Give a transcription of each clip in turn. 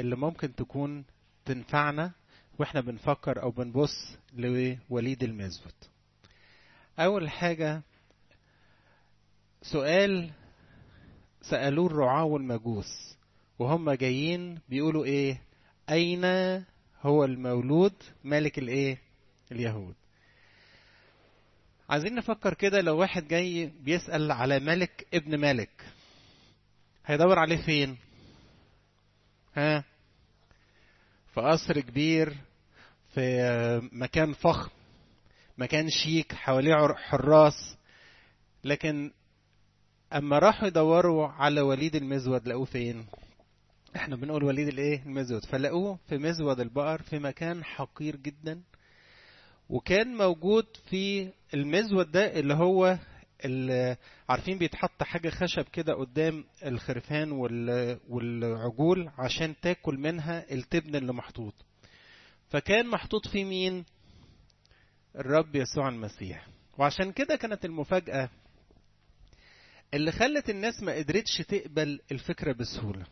اللي ممكن تكون تنفعنا واحنا بنفكر او بنبص لوليد المزود اول حاجة سؤال سألوه الرعاة والمجوس وهم جايين بيقولوا ايه اين هو المولود ملك الايه اليهود عايزين نفكر كده لو واحد جاي بيسأل على ملك ابن ملك هيدور عليه فين ها في قصر كبير في مكان فخم مكان شيك حواليه حراس لكن اما راحوا يدوروا على وليد المزود لقوه فين احنا بنقول وليد الايه المزود فلقوه في مزود البقر في مكان حقير جدا وكان موجود في المزود ده اللي هو اللي عارفين بيتحط حاجة خشب كده قدام الخرفان والعجول عشان تاكل منها التبن اللي محطوط فكان محطوط فيه مين الرب يسوع المسيح وعشان كده كانت المفاجأة اللي خلت الناس ما قدرتش تقبل الفكرة بسهولة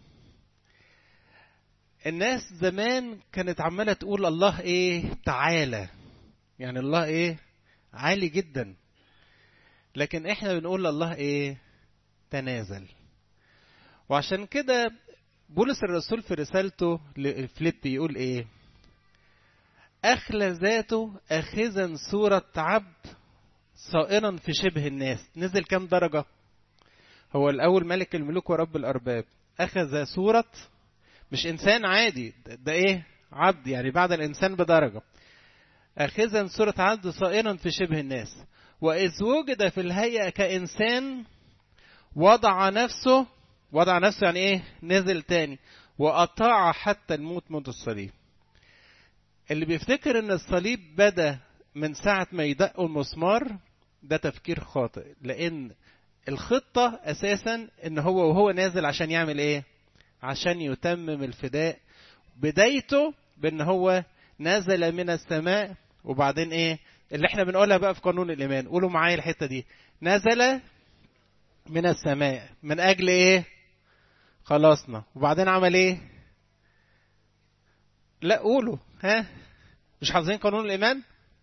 الناس زمان كانت عمالة تقول الله ايه تعالى يعني الله ايه عالي جدا لكن احنا بنقول لله ايه تنازل وعشان كده بولس الرسول في رسالته لفليب يقول ايه اخلى ذاته اخذا صورة عبد صائرا في شبه الناس نزل كام درجة هو الاول ملك الملوك ورب الارباب اخذ صورة مش انسان عادي ده ايه عبد يعني بعد الانسان بدرجة اخذا صورة عبد صائرا في شبه الناس وإذ وجد في الهيئة كإنسان وضع نفسه وضع نفسه يعني إيه نزل تاني وأطاع حتى الموت موت الصليب اللي بيفتكر إن الصليب بدأ من ساعة ما يدقوا المسمار ده تفكير خاطئ لأن الخطة أساسا إن هو وهو نازل عشان يعمل إيه عشان يتمم الفداء بدايته بإن هو نزل من السماء وبعدين إيه اللي احنا بنقولها بقى في قانون الإيمان قولوا معايا الحتة دي نزل من السماء من أجل إيه خلصنا وبعدين عمل إيه لا قولوا ها مش حافظين قانون الإيمان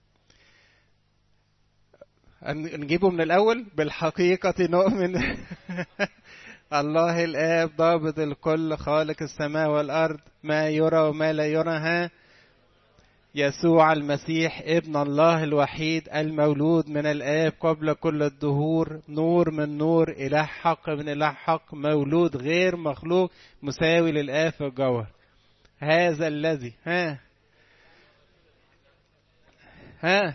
نجيبه من الأول بالحقيقة نؤمن الله الآب ضابط الكل خالق السماء والأرض ما يرى وما لا يرى ها يسوع المسيح ابن الله الوحيد المولود من الآب قبل كل الدهور نور من نور إله حق من إله حق مولود غير مخلوق مساوي للآب في الجوهر هذا الذي ها ها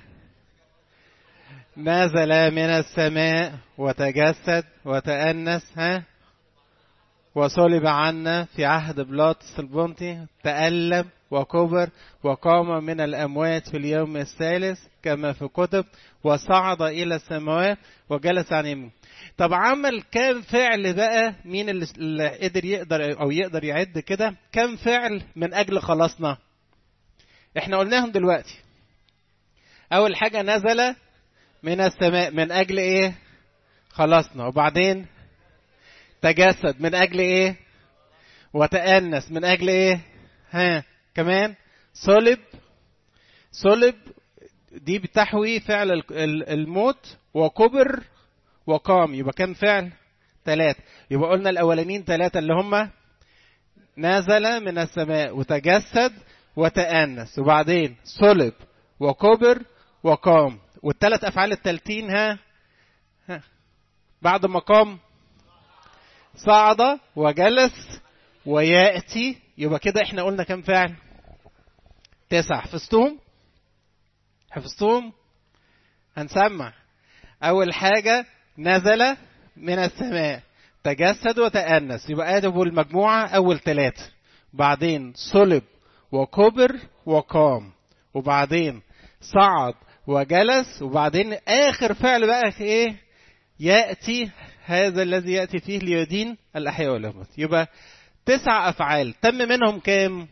نزل من السماء وتجسد وتأنس ها وصلب عنا في عهد بلاطس البنطي تألم وكبر وقام من الأموات في اليوم الثالث كما في كتب وصعد إلى السماوات وجلس عن يمين طب عمل كام فعل بقى مين اللي قدر يقدر أو يقدر يعد كده كام فعل من أجل خلاصنا احنا قلناهم دلوقتي أول حاجة نزل من السماء من أجل إيه خلاصنا وبعدين تجسد من أجل إيه وتأنس من أجل إيه ها كمان صلب صلب دي بتحوي فعل الموت وكبر وقام يبقى كم فعل ثلاثة يبقى قلنا الأولانيين ثلاثة اللي هم نزل من السماء وتجسد وتأنس وبعدين صلب وكبر وقام والثلاث أفعال التالتين ها, ها بعد ما قام صعد وجلس ويأتي يبقى كده احنا قلنا كم فعل تسع حفظتهم حفظتهم هنسمع اول حاجة نزل من السماء تجسد وتأنس يبقى ادب المجموعة اول ثلاثة بعدين صلب وكبر وقام وبعدين صعد وجلس وبعدين اخر فعل بقى ايه يأتي هذا الذي يأتي فيه ليدين الأحياء والأموات يبقى تسع أفعال تم منهم كام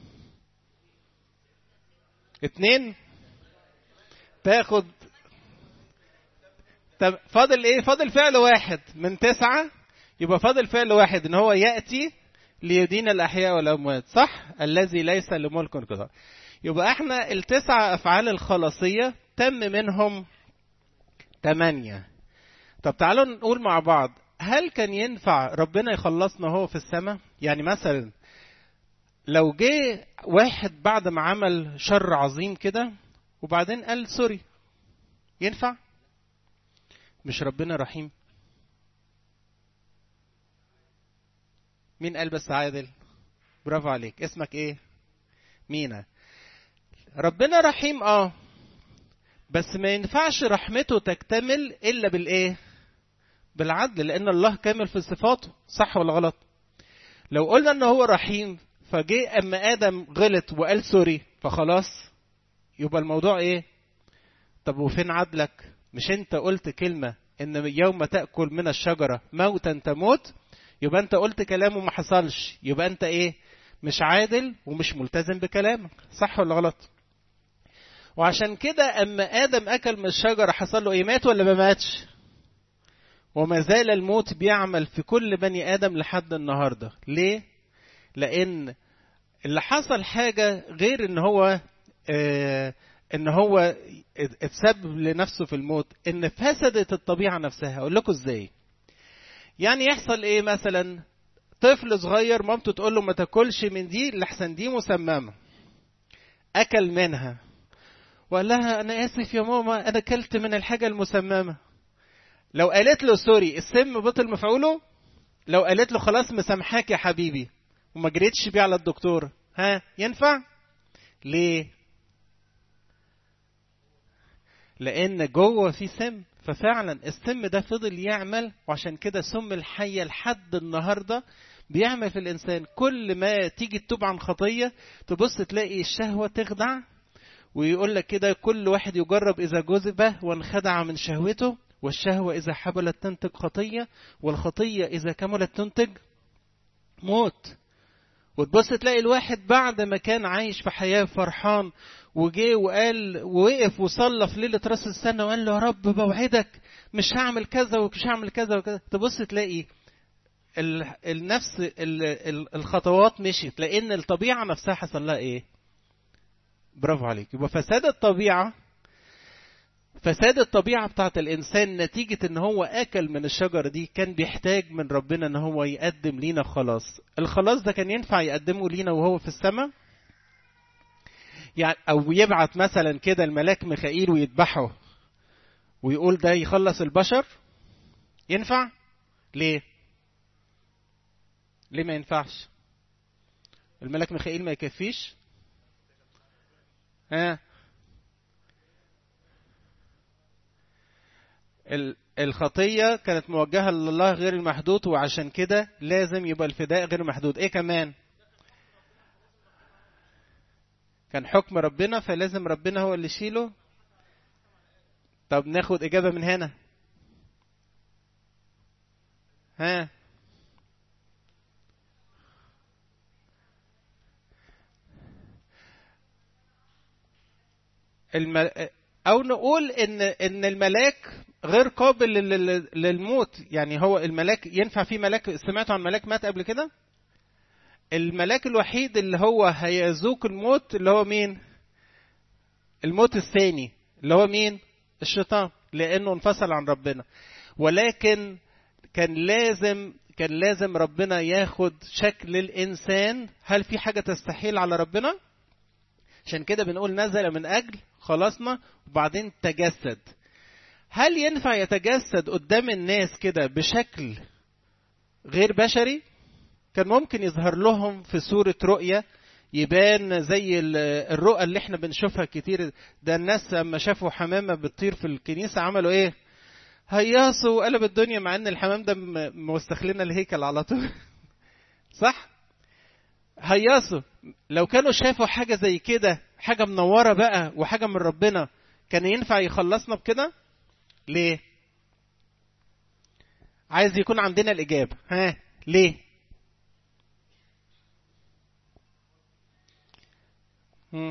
اتنين تاخد طب فاضل ايه فاضل فعل واحد من تسعة يبقى فاضل فعل واحد ان هو يأتي ليدين الأحياء والأموات صح الذي ليس لملك قضاء يبقى احنا التسعة أفعال الخلاصية تم منهم ثمانية طب تعالوا نقول مع بعض هل كان ينفع ربنا يخلصنا هو في السماء يعني مثلا لو جه واحد بعد ما عمل شر عظيم كده وبعدين قال سوري ينفع مش ربنا رحيم مين قال بس عادل برافو عليك اسمك ايه مينا ربنا رحيم اه بس ما ينفعش رحمته تكتمل الا بالايه بالعدل لان الله كامل في صفاته صح ولا غلط لو قلنا ان هو رحيم فجه اما ادم غلط وقال سوري فخلاص يبقى الموضوع ايه طب وفين عدلك مش انت قلت كلمة ان يوم تأكل من الشجرة موتا تموت يبقى انت قلت كلام وما حصلش يبقى انت ايه مش عادل ومش ملتزم بكلامك صح ولا غلط وعشان كده اما ادم اكل من الشجرة حصل له ايه مات ولا ما ماتش وما زال الموت بيعمل في كل بني ادم لحد النهارده ليه لان اللي حصل حاجه غير ان هو آه ان هو اتسبب لنفسه في الموت ان فسدت الطبيعه نفسها اقول لكم ازاي يعني يحصل ايه مثلا طفل صغير مامته تقول له ما تاكلش من دي لحسن دي مسممه اكل منها وقال لها انا اسف يا ماما انا اكلت من الحاجه المسممه لو قالت له سوري السم بطل مفعوله لو قالت له خلاص مسامحاك يا حبيبي وما جريتش بيه على الدكتور ها ينفع ليه لان جوه في سم ففعلا السم ده فضل يعمل وعشان كده سم الحية لحد النهاردة بيعمل في الإنسان كل ما تيجي تتوب عن خطية تبص تلاقي الشهوة تخدع ويقول لك كده كل واحد يجرب إذا جذب وانخدع من شهوته والشهوة إذا حبلت تنتج خطية والخطية إذا كملت تنتج موت وتبص تلاقي الواحد بعد ما كان عايش في حياة فرحان وجه وقال ووقف وصلى في ليلة راس السنة وقال له يا رب بوعدك مش هعمل كذا ومش هعمل كذا وكذا تبص تلاقي النفس الخطوات مشيت لأن الطبيعة نفسها حصل لها إيه؟ برافو عليك يبقى فساد الطبيعة فساد الطبيعة بتاعت الإنسان نتيجة إن هو أكل من الشجرة دي كان بيحتاج من ربنا إن هو يقدم لينا خلاص الخلاص ده كان ينفع يقدمه لينا وهو في السماء يعني أو يبعت مثلا كده الملاك ميخائيل ويذبحه ويقول ده يخلص البشر ينفع ليه ليه ما ينفعش الملاك ميخائيل ما يكفيش ها الخطية كانت موجهة لله غير المحدود وعشان كده لازم يبقى الفداء غير محدود ايه كمان كان حكم ربنا فلازم ربنا هو اللي يشيله طب ناخد إجابة من هنا ها الم... او نقول ان ان الملاك غير قابل للموت يعني هو الملاك ينفع في ملاك سمعتوا عن ملاك مات قبل كده الملاك الوحيد اللي هو هيذوق الموت اللي هو مين الموت الثاني اللي هو مين الشيطان لانه انفصل عن ربنا ولكن كان لازم كان لازم ربنا ياخد شكل الانسان هل في حاجه تستحيل على ربنا عشان كده بنقول نزل من اجل خلصنا وبعدين تجسد هل ينفع يتجسد قدام الناس كده بشكل غير بشري كان ممكن يظهر لهم في صورة رؤية يبان زي الرؤى اللي احنا بنشوفها كتير ده الناس لما شافوا حمامة بتطير في الكنيسة عملوا ايه هيصوا وقلب الدنيا مع ان الحمام ده موسخ لنا الهيكل على طول صح هيصوا لو كانوا شافوا حاجة زي كده حاجة منورة بقى وحاجة من ربنا كان ينفع يخلصنا بكده ليه عايز يكون عندنا الإجابة ها ليه مم.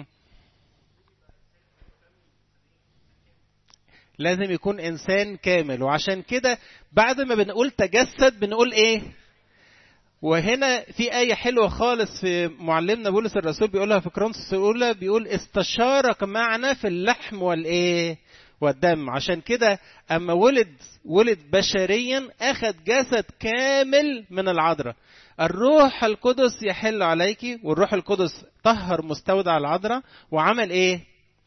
لازم يكون إنسان كامل وعشان كده بعد ما بنقول تجسد بنقول إيه وهنا في آية حلوة خالص في معلمنا بولس الرسول بيقولها في كرونس الأولى بيقول استشارك معنا في اللحم والإيه والدم عشان كده أما ولد ولد بشريا أخذ جسد كامل من العذراء الروح القدس يحل عليك والروح القدس طهر مستودع العذراء وعمل ايه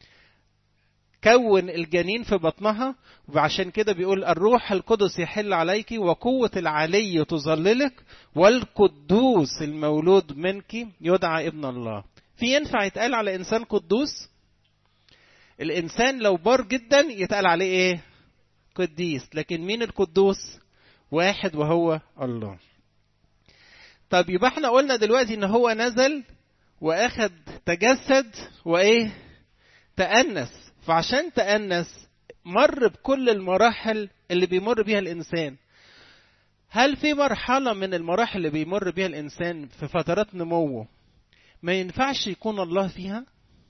كون الجنين في بطنها وعشان كده بيقول الروح القدس يحل عليك وقوة العلي تظللك والقدوس المولود منك يدعى ابن الله في ينفع يتقال على إنسان قدوس الإنسان لو بار جدا يتقال عليه إيه قديس لكن مين القدوس واحد وهو الله طب يبقى احنا قلنا دلوقتي ان هو نزل واخد تجسد وايه تأنس فعشان تأنس مر بكل المراحل اللي بيمر بيها الإنسان هل في مرحلة من المراحل اللي بيمر بيها الإنسان في فترات نموه ما ينفعش يكون الله فيها؟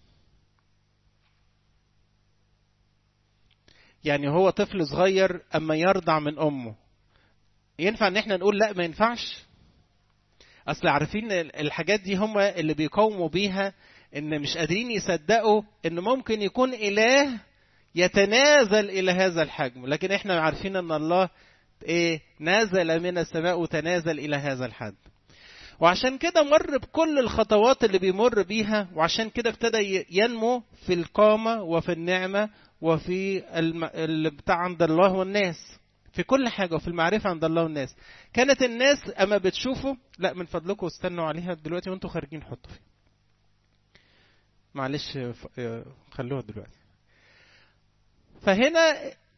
يعني هو طفل صغير أما يرضع من أمه ينفع إن احنا نقول لا ما ينفعش؟ أصل عارفين الحاجات دي هم اللي بيقاوموا بيها ان مش قادرين يصدقوا ان ممكن يكون اله يتنازل الى هذا الحجم لكن احنا عارفين ان الله ايه نازل من السماء وتنازل الى هذا الحد وعشان كده مر بكل الخطوات اللي بيمر بيها وعشان كده ابتدى ينمو في القامة وفي النعمة وفي الم... بتاع عند الله والناس في كل حاجة وفي المعرفة عند الله والناس كانت الناس أما بتشوفوا لا من فضلكم استنوا عليها دلوقتي وانتوا خارجين حطوا فيه معلش خلوها دلوقتي فهنا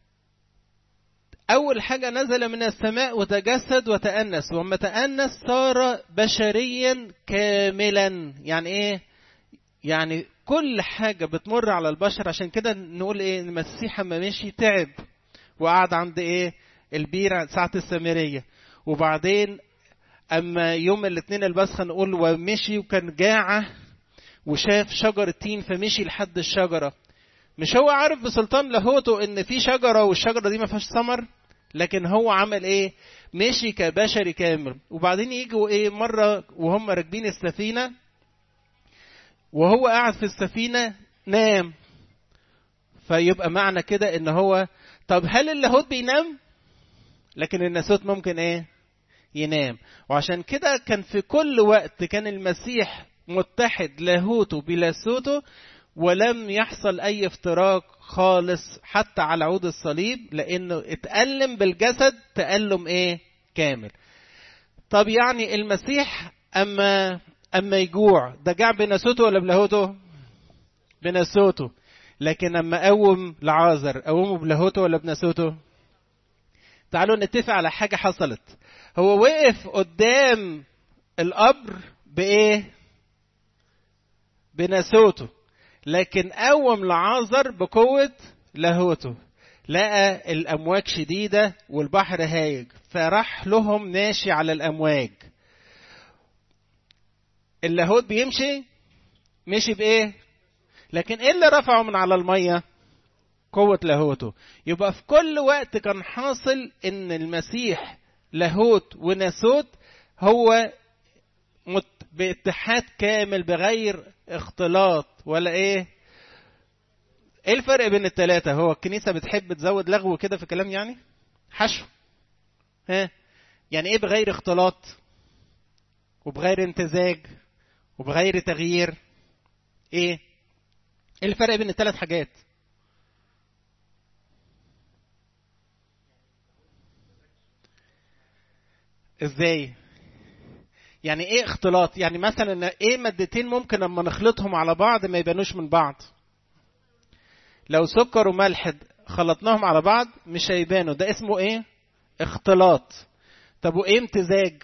أول حاجة نزل من السماء وتجسد وتأنس وما تأنس صار بشريا كاملا يعني إيه؟ يعني كل حاجة بتمر على البشر عشان كده نقول إيه المسيح أما مشي تعب وقعد عند إيه؟ البيرة ساعة السامرية وبعدين أما يوم الاثنين البسخة نقول ومشي وكان جاعة وشاف شجر التين فمشي لحد الشجرة مش هو عارف بسلطان لاهوته ان في شجرة والشجرة دي ما فيهاش ثمر لكن هو عمل ايه مشي كبشري كامل وبعدين يجوا ايه مرة وهم راكبين السفينة وهو قاعد في السفينة نام فيبقى معنى كده ان هو طب هل اللاهوت بينام لكن الناسوت ممكن ايه ينام وعشان كده كان في كل وقت كان المسيح متحد لاهوته بلاهوته ولم يحصل اي افتراق خالص حتى على عود الصليب لانه اتألم بالجسد تألم ايه كامل طب يعني المسيح اما اما يجوع ده جاع بناسوته ولا بلاهوته بناسوته لكن اما قوم لعازر قومه بلاهوته ولا بناسوته تعالوا نتفق على حاجه حصلت هو وقف قدام القبر بايه بناسوته لكن قوم لعازر بقوة لاهوته لقى الأمواج شديدة والبحر هايج فراح لهم ماشي على الأمواج اللاهوت بيمشي مشي بإيه لكن إيه اللي رفعه من على المية قوة لاهوته يبقى في كل وقت كان حاصل إن المسيح لاهوت وناسوت هو مت باتحاد كامل بغير اختلاط ولا ايه ايه الفرق بين الثلاثة هو الكنيسة بتحب تزود لغو كده في الكلام يعني حشو ها يعني ايه بغير اختلاط وبغير امتزاج وبغير تغيير ايه ايه الفرق بين الثلاث حاجات ازاي يعني ايه اختلاط يعني مثلا ايه مادتين ممكن اما نخلطهم على بعض ما يبانوش من بعض لو سكر وملح خلطناهم على بعض مش هيبانوا ده اسمه ايه اختلاط طب وايه امتزاج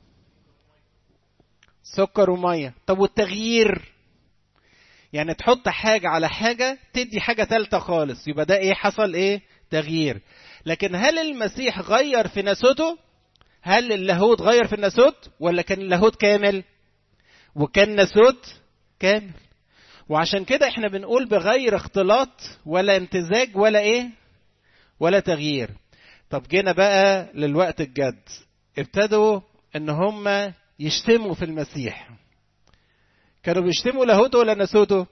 سكر وميه طب والتغيير يعني تحط حاجة على حاجة تدي حاجة تالتة خالص يبقى ده ايه حصل ايه تغيير لكن هل المسيح غير في ناسوته هل اللاهوت غير في الناسوت ولا كان اللاهوت كامل وكان ناسوت كامل وعشان كده احنا بنقول بغير اختلاط ولا امتزاج ولا ايه ولا تغيير طب جينا بقى للوقت الجد ابتدوا ان هم يشتموا في المسيح كانوا بيشتموا لاهوته ولا ناسوته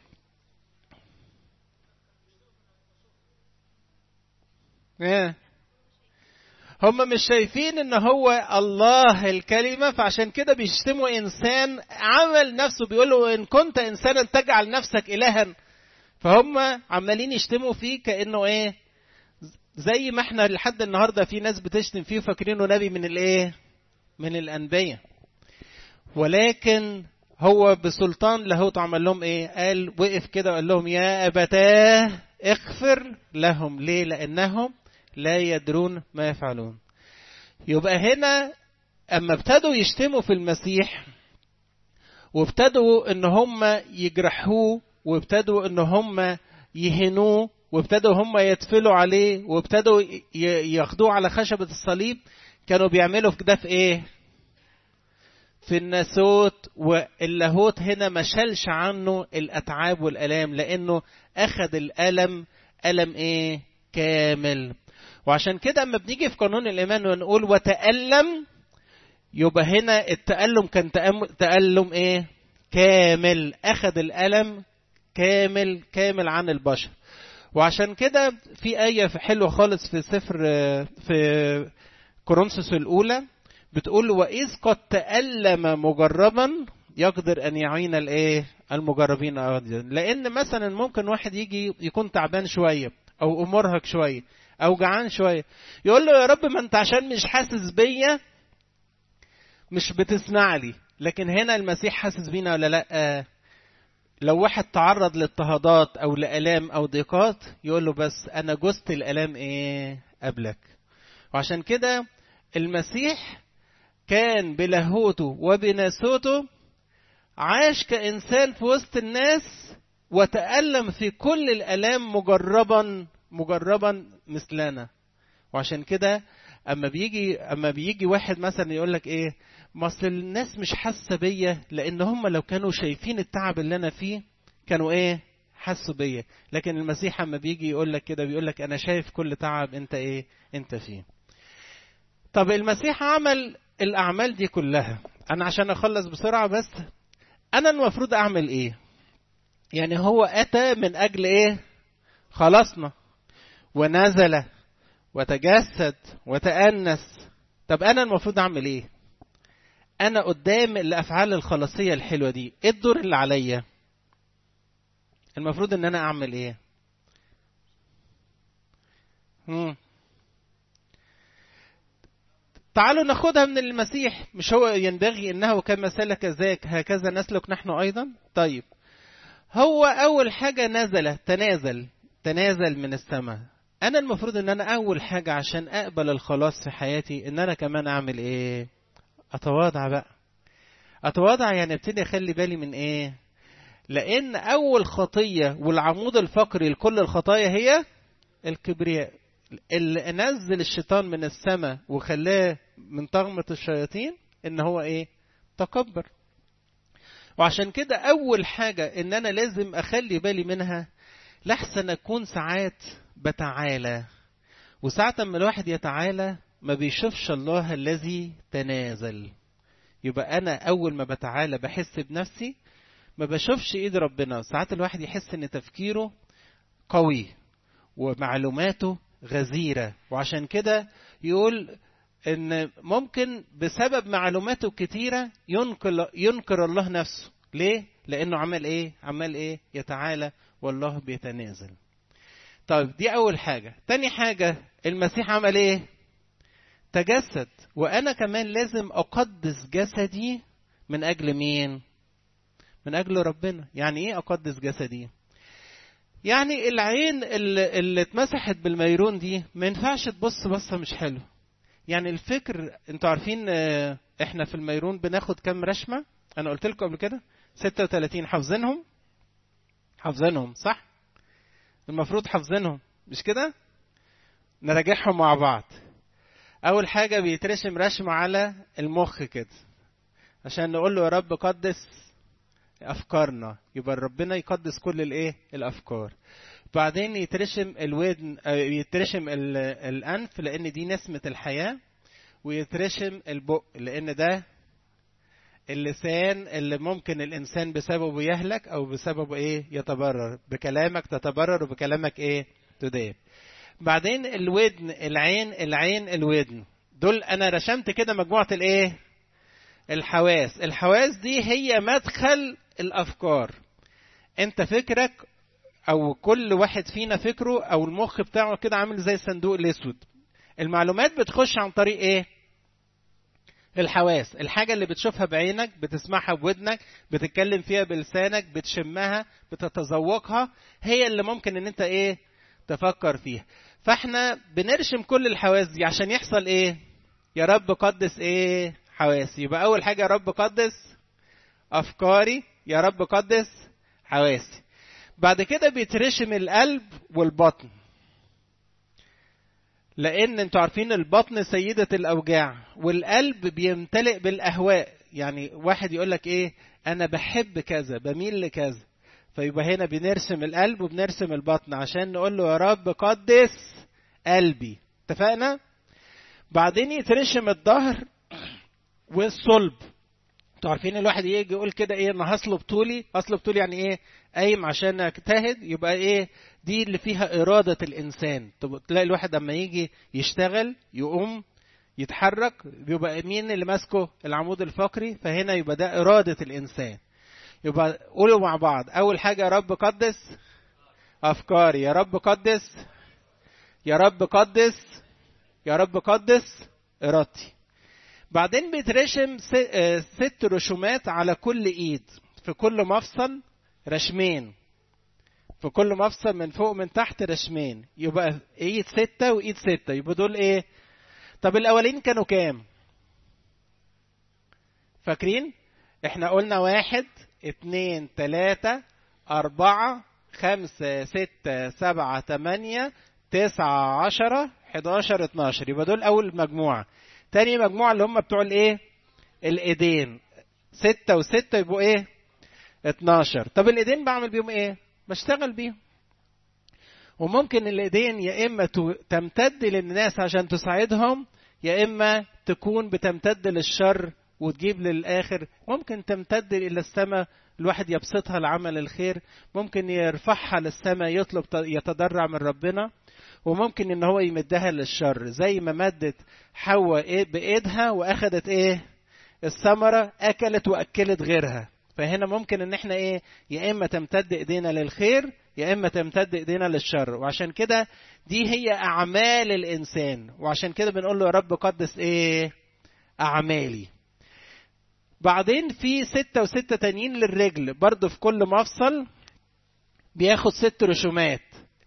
ايه هم مش شايفين ان هو الله الكلمة فعشان كده بيشتموا انسان عمل نفسه بيقول له ان كنت انسانا تجعل نفسك الها فهم عمالين يشتموا فيه كانه ايه زي ما احنا لحد النهارده في ناس بتشتم فيه فاكرينه نبي من الايه من الانبياء ولكن هو بسلطان لاهوت عمل لهم ايه قال وقف كده وقال لهم يا ابتاه اغفر لهم ليه لانهم لا يدرون ما يفعلون يبقى هنا اما ابتدوا يشتموا في المسيح وابتدوا ان هم يجرحوه وابتدوا ان هم يهنوه وابتدوا هم يتفلوا عليه وابتدوا ياخدوه على خشبة الصليب كانوا بيعملوا في ده في ايه في الناسوت واللاهوت هنا ما شالش عنه الاتعاب والالام لانه اخذ الالم الم ايه كامل وعشان كده اما بنيجي في قانون الايمان ونقول وتالم يبقى هنا التالم كان تالم ايه كامل اخذ الالم كامل كامل عن البشر وعشان كده في آية حلوة خالص في سفر في كورنثوس الأولى بتقول وإذ قد تألم مجربا يقدر أن يعين الإيه المجربين أيضا لأن مثلا ممكن واحد يجي يكون تعبان شوية أو مرهق شوية أو جعان شوية يقول له يا رب ما أنت عشان مش حاسس بيا مش بتسمع لي لكن هنا المسيح حاسس بينا ولا لأ لو واحد تعرض لاضطهادات او لالام او ضيقات يقول له بس انا جزت الالام ايه قبلك وعشان كده المسيح كان بلاهوته وبناسوته عاش كانسان في وسط الناس وتالم في كل الالام مجربا مجربا مثلنا وعشان كده اما بيجي اما بيجي واحد مثلا يقول لك ايه ما اصل الناس مش حاسه بيا لان هم لو كانوا شايفين التعب اللي انا فيه كانوا ايه حسوا بيا لكن المسيح اما بيجي يقول لك كده بيقول لك انا شايف كل تعب انت ايه انت فيه طب المسيح عمل الاعمال دي كلها انا عشان اخلص بسرعه بس انا المفروض اعمل ايه يعني هو اتى من اجل ايه خلصنا ونزل وتجسد وتأنس طب انا المفروض اعمل ايه انا قدام الافعال الخلاصيه الحلوه دي ايه الدور اللي عليا المفروض ان انا اعمل ايه مم. تعالوا ناخدها من المسيح مش هو ينبغي انه كما سلك ذاك هكذا نسلك نحن ايضا طيب هو اول حاجه نزل تنازل تنازل من السماء انا المفروض ان انا اول حاجه عشان اقبل الخلاص في حياتي ان انا كمان اعمل ايه اتواضع بقى اتواضع يعني ابتدي اخلي بالي من ايه لان اول خطيه والعمود الفقري لكل الخطايا هي الكبرياء اللي نزل الشيطان من السماء وخلاه من طغمة الشياطين ان هو ايه تكبر وعشان كده اول حاجة ان انا لازم اخلي بالي منها لحسن اكون ساعات بتعالى وساعة ما الواحد يتعالى ما بيشوفش الله الذي تنازل يبقى انا اول ما بتعالى بحس بنفسي ما بشوفش ايد ربنا ساعات الواحد يحس ان تفكيره قوي ومعلوماته غزيرة وعشان كده يقول ان ممكن بسبب معلوماته كتيرة ينكر, ينكر الله نفسه ليه؟ لانه عمل ايه؟ عمال ايه؟ يتعالى والله بيتنازل طيب دي اول حاجة تاني حاجة المسيح عمل ايه؟ تجسد وانا كمان لازم اقدس جسدي من اجل مين من اجل ربنا يعني ايه اقدس جسدي يعني العين اللي, اللي اتمسحت بالميرون دي ما ينفعش تبص بصه مش حلوه يعني الفكر انتوا عارفين احنا في الميرون بناخد كام رشمه انا قلت لكم قبل كده 36 حافظينهم حافظينهم صح المفروض حافظينهم مش كده نراجعهم مع بعض اول حاجه بيترسم رسم على المخ كده عشان نقول له يا رب قدس افكارنا يبقى ربنا يقدس كل الايه الافكار بعدين يترشم الودن يترشم الانف لان دي نسمه الحياه ويترشم البق لان ده اللسان اللي ممكن الانسان بسببه يهلك او بسببه ايه يتبرر بكلامك تتبرر وبكلامك ايه تدين بعدين الودن العين العين الودن دول انا رسمت كده مجموعه الايه الحواس الحواس دي هي مدخل الافكار انت فكرك او كل واحد فينا فكره او المخ بتاعه كده عامل زي الصندوق الاسود المعلومات بتخش عن طريق ايه الحواس الحاجة اللي بتشوفها بعينك بتسمعها بودنك بتتكلم فيها بلسانك بتشمها بتتذوقها هي اللي ممكن ان انت ايه تفكر فيها فاحنا بنرشم كل الحواس دي عشان يحصل ايه يا رب قدس ايه حواسي يبقى اول حاجة يا رب قدس افكاري يا رب قدس حواسي بعد كده بيترشم القلب والبطن لان انتوا عارفين البطن سيدة الاوجاع والقلب بيمتلئ بالاهواء يعني واحد يقول لك ايه انا بحب كذا بميل لكذا فيبقى هنا بنرسم القلب وبنرسم البطن عشان نقول له يا رب قدس قلبي اتفقنا بعدين يترشم الظهر والصلب انتوا عارفين الواحد يجي يقول كده ايه انا هصلب طولي هصلب طولي يعني ايه قايم عشان اجتهد يبقى ايه دي اللي فيها إرادة الإنسان تلاقي الواحد لما يجي يشتغل يقوم يتحرك بيبقى مين اللي ماسكه العمود الفقري فهنا يبقى ده إرادة الإنسان يبقى قولوا مع بعض أول حاجة يا رب قدس أفكاري يا رب قدس يا رب قدس يا رب قدس إرادتي بعدين بيترشم ست رسومات على كل ايد في كل مفصل رشمين في كل مفصل من فوق من تحت رشمين يبقى ايد ستة وايد ستة يبقى دول ايه طب الاولين كانوا كام فاكرين احنا قلنا واحد اتنين تلاتة اربعة خمسة ستة سبعة تمانية تسعة عشرة حداشر اتناشر يبقى دول اول مجموعة تاني مجموعة اللي هم بتوع الايه الايدين ستة وستة يبقوا ايه اتناشر طب الايدين بعمل بيهم ايه بشتغل بيهم وممكن الايدين يا اما تمتد للناس عشان تساعدهم يا اما تكون بتمتد للشر وتجيب للاخر ممكن تمتد الى السماء الواحد يبسطها لعمل الخير ممكن يرفعها للسماء يطلب يتضرع من ربنا وممكن ان هو يمدها للشر زي ما مدت حواء إيه بايدها واخدت ايه الثمره اكلت واكلت غيرها فهنا ممكن ان احنا ايه يا اما تمتد ايدينا للخير يا اما تمتد ايدينا للشر وعشان كده دي هي اعمال الانسان وعشان كده بنقول له يا رب قدس ايه اعمالي بعدين في ستة وستة تانيين للرجل برضه في كل مفصل بياخد ست رسومات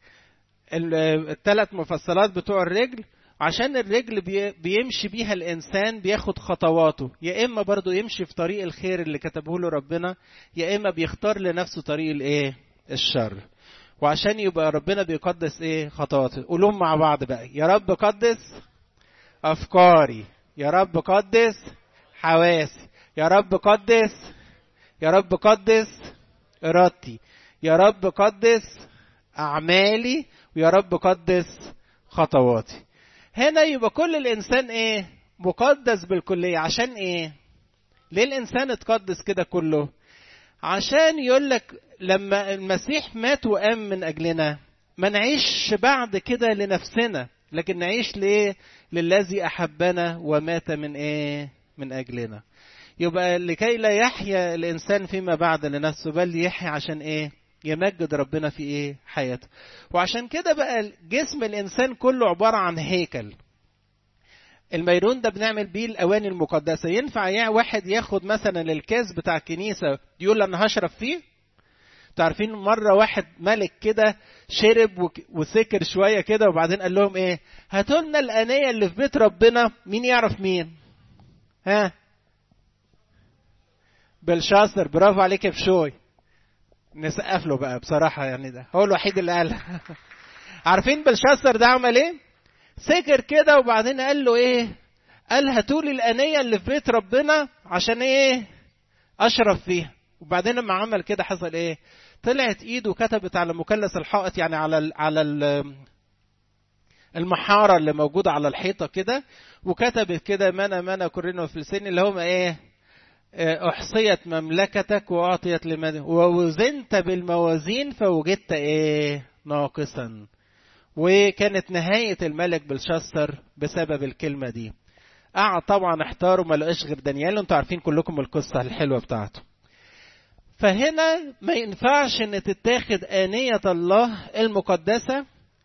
الثلاث مفصلات بتوع الرجل عشان الرجل بيمشي بيها الانسان بياخد خطواته يا اما برضه يمشي في طريق الخير اللي كتبه له ربنا يا اما بيختار لنفسه طريق الايه الشر وعشان يبقى ربنا بيقدس ايه خطواته قولهم مع بعض بقى يا رب قدس افكاري يا رب قدس حواسي يا رب قدس يا رب قدس ارادتي يا رب قدس اعمالي ويا رب قدس خطواتي هنا يبقى كل الانسان ايه مقدس بالكليه عشان ايه ليه الانسان اتقدس كده كله عشان يقول لك لما المسيح مات وقام من اجلنا ما نعيش بعد كده لنفسنا لكن نعيش ليه للذي احبنا ومات من ايه من اجلنا يبقى لكي لا يحيا الانسان فيما بعد لنفسه بل يحيا عشان ايه يمجد ربنا في ايه حياته وعشان كده بقى جسم الانسان كله عباره عن هيكل الميرون ده بنعمل بيه الاواني المقدسه ينفع يعني واحد ياخد مثلا الكاس بتاع الكنيسه يقول انا هشرب فيه تعرفين مره واحد ملك كده شرب وسكر شويه كده وبعدين قال لهم ايه هاتوا لنا الانيه اللي في بيت ربنا مين يعرف مين ها بلشاصر برافو عليك يا بشوي نسقف له بقى بصراحة يعني ده هو الوحيد اللي قالها عارفين بلشاصر ده عمل ايه؟ سكر كده وبعدين قال له ايه؟ قال هاتولي الأنية اللي في بيت ربنا عشان ايه؟ أشرب فيها وبعدين لما عمل كده حصل ايه؟ طلعت ايده كتبت على مثلث الحائط يعني على ال على ال المحاره اللي موجوده على الحيطه كده وكتبت كده منا منا كورينو فلسطين اللي هم ايه احصيت مملكتك واعطيت لمن ووزنت بالموازين فوجدت ايه ناقصا وكانت نهايه الملك بلشسر بسبب الكلمه دي قعد طبعا احتار وما لقاش غير دانيال انتوا عارفين كلكم القصه الحلوه بتاعته فهنا ما ينفعش ان تتاخد آنية الله المقدسة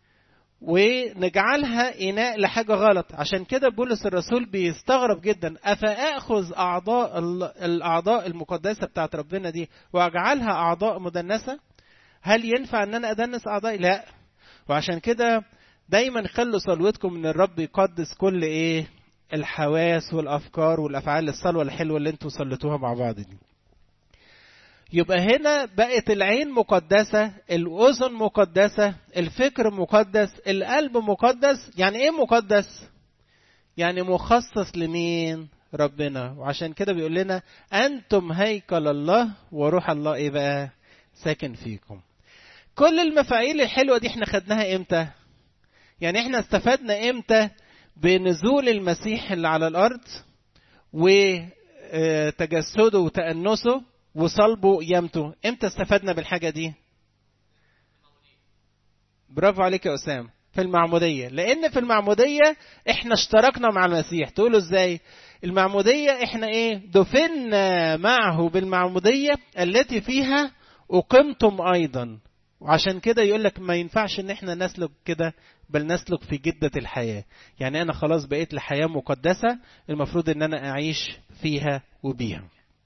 ونجعلها إناء لحاجة غلط عشان كده بولس الرسول بيستغرب جدا أفأخذ أعضاء الأعضاء المقدسة بتاعت ربنا دي وأجعلها أعضاء مدنسة هل ينفع أن أنا أدنس أعضائي لا وعشان كده دايما خلوا صلوتكم ان الرب يقدس كل ايه الحواس والافكار والافعال الصلوه الحلوه اللي انتوا صليتوها مع بعض دي يبقى هنا بقت العين مقدسة الأذن مقدسة الفكر مقدس القلب مقدس يعني إيه مقدس؟ يعني مخصص لمين؟ ربنا وعشان كده بيقول لنا أنتم هيكل الله وروح الله إيه بقى؟ ساكن فيكم كل المفاعيل الحلوة دي احنا خدناها امتى؟ يعني احنا استفدنا امتى بنزول المسيح اللي على الأرض وتجسده وتأنسه وصلبه قيامته امتى استفدنا بالحاجه دي برافو عليك يا اسام في المعموديه لان في المعموديه احنا اشتركنا مع المسيح تقولوا ازاي المعموديه احنا ايه دفنا معه بالمعموديه التي فيها اقمتم ايضا وعشان كده يقول لك ما ينفعش ان احنا نسلك كده بل نسلك في جدة الحياة يعني انا خلاص بقيت لحياة مقدسة المفروض ان انا اعيش فيها وبيها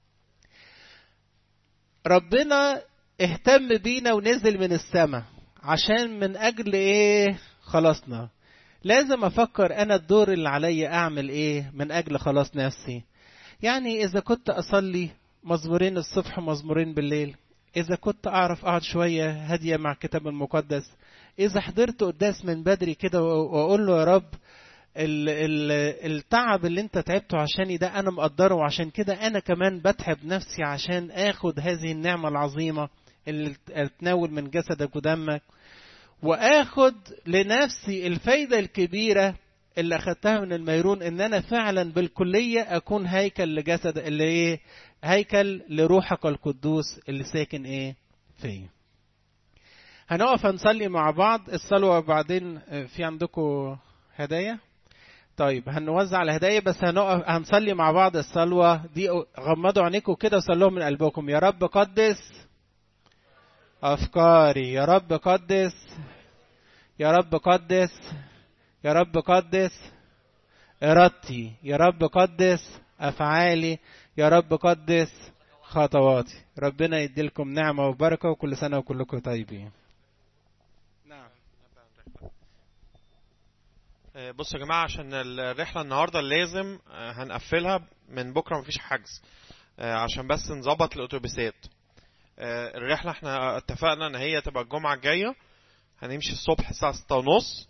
ربنا اهتم بينا ونزل من السماء عشان من اجل ايه خلاصنا لازم افكر انا الدور اللي عليا اعمل ايه من اجل خلاص نفسي يعني اذا كنت اصلي مزمورين الصبح ومزمورين بالليل اذا كنت اعرف اقعد شويه هاديه مع الكتاب المقدس اذا حضرت قداس من بدري كده واقول له يا رب ال ال التعب اللي انت تعبته عشاني ده انا مقدره وعشان كده انا كمان بتعب نفسي عشان اخد هذه النعمة العظيمة اللي اتناول من جسدك ودمك واخد لنفسي الفايدة الكبيرة اللي اخدتها من الميرون ان انا فعلا بالكلية اكون هيكل لجسد اللي ايه هيكل لروحك القدوس اللي ساكن ايه فيا هنقف هنصلي مع بعض الصلوة بعدين في عندكم هدايا طيب هنوزع الهدايا بس هنقف هنصلي مع بعض الصلوة دي غمضوا عينيكم كده وصلوها من قلبكم يا رب قدس أفكاري يا رب قدس يا رب قدس يا رب قدس إرادتي يا رب قدس أفعالي يا رب قدس خطواتي ربنا يديلكم نعمة وبركة وكل سنة وكلكم طيبين بصوا يا جماعة عشان الرحلة النهاردة لازم هنقفلها من بكرة مفيش حجز عشان بس نظبط الأتوبيسات الرحلة احنا اتفقنا ان هي تبقى الجمعة الجاية هنمشي الصبح الساعة ستة ونص